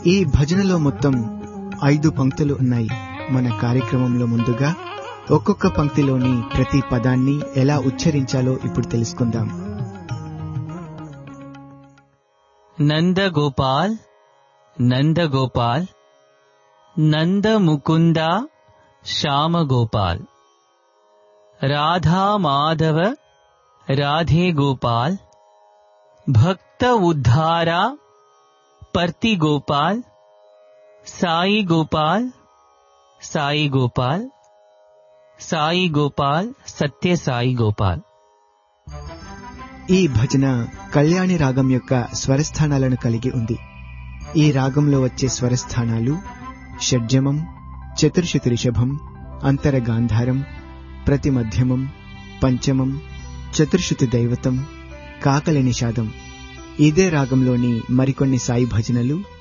ఈ భజనలో మొత్తం ఐదు పంక్తులు ఉన్నాయి మన కార్యక్రమంలో ముందుగా ఒక్కొక్క పంక్తిలోని ప్రతి పదాన్ని ఎలా ఉచ్చరించాలో ఇప్పుడు తెలుసుకుందాం నంద గోపాల్ నంద గోపాల్ నంద ముకుంద శ్యామ గోపాల్ రాధా మాధవ రాధే గోపాల్ భక్త ఉద్ధార పర్తి గోపాల్ సాయి గోపాల్ సాయి గోపాల్ సాయి గోపాల్ సత్య సాయి గోపాల్ ఈ భజన కళ్యాణి రాగం యొక్క స్వరస్థానాలను కలిగి ఉంది ఈ రాగంలో వచ్చే స్వరస్థానాలు షడ్జమం చతుర్శతి రిషభం అంతర గాంధారం ప్రతి మధ్యమం పంచమం చతుర్శుతి దైవతం కాకలి నిషాదం ఇదే రాగంలోని మరికొన్ని సాయి భజనలు